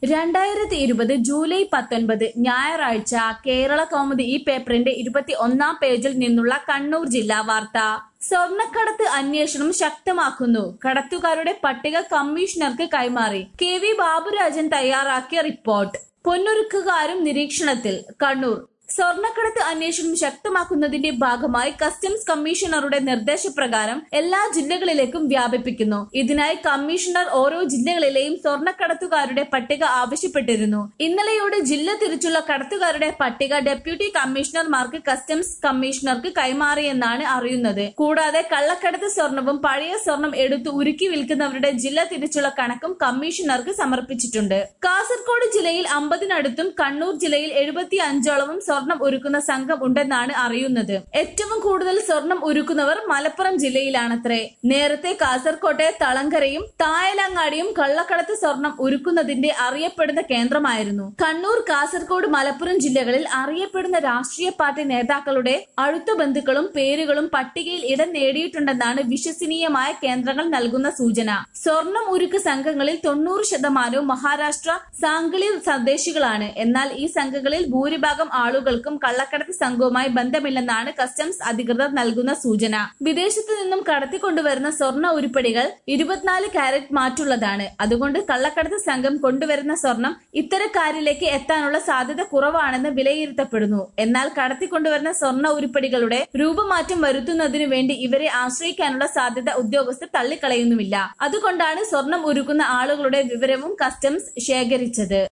രണ്ടായിരത്തി ഇരുപത് ജൂലൈ പത്തൊൻപത് ഞായറാഴ്ച കേരള കൗമുദി ഈ പേപ്പറിന്റെ ഇരുപത്തി ഒന്നാം പേജിൽ നിന്നുള്ള കണ്ണൂർ ജില്ലാ വാർത്ത സ്വർണ്ണക്കടത്ത് അന്വേഷണം ശക്തമാക്കുന്നു കടത്തുകാരുടെ പട്ടിക കമ്മീഷണർക്ക് കൈമാറി കെ വി ബാബുരാജൻ തയ്യാറാക്കിയ റിപ്പോർട്ട് പൊന്നൊരുക്കുകാരും നിരീക്ഷണത്തിൽ കണ്ണൂർ സ്വർണ്ണക്കടത്ത് അന്വേഷണം ശക്തമാക്കുന്നതിന്റെ ഭാഗമായി കസ്റ്റംസ് കമ്മീഷണറുടെ നിർദ്ദേശപ്രകാരം എല്ലാ ജില്ലകളിലേക്കും വ്യാപിപ്പിക്കുന്നു ഇതിനായി കമ്മീഷണർ ഓരോ ജില്ലകളിലെയും സ്വർണ്ണക്കടത്തുകാരുടെ പട്ടിക ആവശ്യപ്പെട്ടിരുന്നു ഇന്നലെയോടെ ജില്ല തിരിച്ചുള്ള കടത്തുകാരുടെ പട്ടിക ഡെപ്യൂട്ടി കമ്മീഷണർമാർക്ക് കസ്റ്റംസ് കമ്മീഷണർക്ക് കൈമാറിയെന്നാണ് അറിയുന്നത് കൂടാതെ കള്ളക്കടത്ത് സ്വർണവും പഴയ സ്വർണം എടുത്ത് ഉരുക്കി വിൽക്കുന്നവരുടെ ജില്ല തിരിച്ചുള്ള കണക്കും കമ്മീഷണർക്ക് സമർപ്പിച്ചിട്ടുണ്ട് കാസർഗോഡ് ജില്ലയിൽ അമ്പതിനടുത്തും കണ്ണൂർ ജില്ലയിൽ എഴുപത്തി അഞ്ചോളവും സ്വർണം ഉരുക്കുന്ന സംഘം ഉണ്ടെന്നാണ് അറിയുന്നത് ഏറ്റവും കൂടുതൽ സ്വർണം ഉരുക്കുന്നവർ മലപ്പുറം ജില്ലയിലാണത്രേ നേരത്തെ കാസർകോട്ടെ തളങ്കരയും തായലങ്ങാടിയും കള്ളക്കടത്ത് സ്വർണം ഉരുക്കുന്നതിന്റെ അറിയപ്പെടുന്ന കേന്ദ്രമായിരുന്നു കണ്ണൂർ കാസർഗോഡ് മലപ്പുറം ജില്ലകളിൽ അറിയപ്പെടുന്ന രാഷ്ട്രീയ പാർട്ടി നേതാക്കളുടെ അടുത്ത ബന്ധുക്കളും പേരുകളും പട്ടികയിൽ ഇടം നേടിയിട്ടുണ്ടെന്നാണ് വിശ്വസനീയമായ കേന്ദ്രങ്ങൾ നൽകുന്ന സൂചന സ്വർണം ഉരുക്ക് സംഘങ്ങളിൽ തൊണ്ണൂറ് ശതമാനവും മഹാരാഷ്ട്ര സാംഗ്ലി സ്വദേശികളാണ് എന്നാൽ ഈ സംഘങ്ങളിൽ ഭൂരിഭാഗം ആളുകൾക്കും കള്ളക്കടത്ത് സംഘവുമായി ബന്ധമില്ലെന്നാണ് കസ്റ്റംസ് അധികൃതർ നൽകുന്ന സൂചന വിദേശത്തു നിന്നും കടത്തിക്കൊണ്ടുവരുന്ന സ്വർണ്ണ ഉരുപ്പടികൾ ഇരുപത്തിനാല് കാരറ്റ് മാറ്റുള്ളതാണ് അതുകൊണ്ട് കള്ളക്കടത്ത് സംഘം കൊണ്ടുവരുന്ന സ്വർണം ഇത്തരക്കാരിലേക്ക് എത്താനുള്ള സാധ്യത കുറവാണെന്ന് വിലയിരുത്തപ്പെടുന്നു എന്നാൽ കടത്തിക്കൊണ്ടുവരുന്ന സ്വർണ്ണ ഉരുപ്പടികളുടെ രൂപമാറ്റം വരുത്തുന്നതിനു വേണ്ടി ഇവരെ ആശ്രയിക്കാനുള്ള സാധ്യത ഉദ്യോഗസ്ഥർ തള്ളിക്കളയുന്നുമില്ല അതുകൊണ്ടാണ് സ്വർണം ഉരുക്കുന്ന ആളുകളുടെ വിവരവും കസ്റ്റംസ് ശേഖരിച്ചത്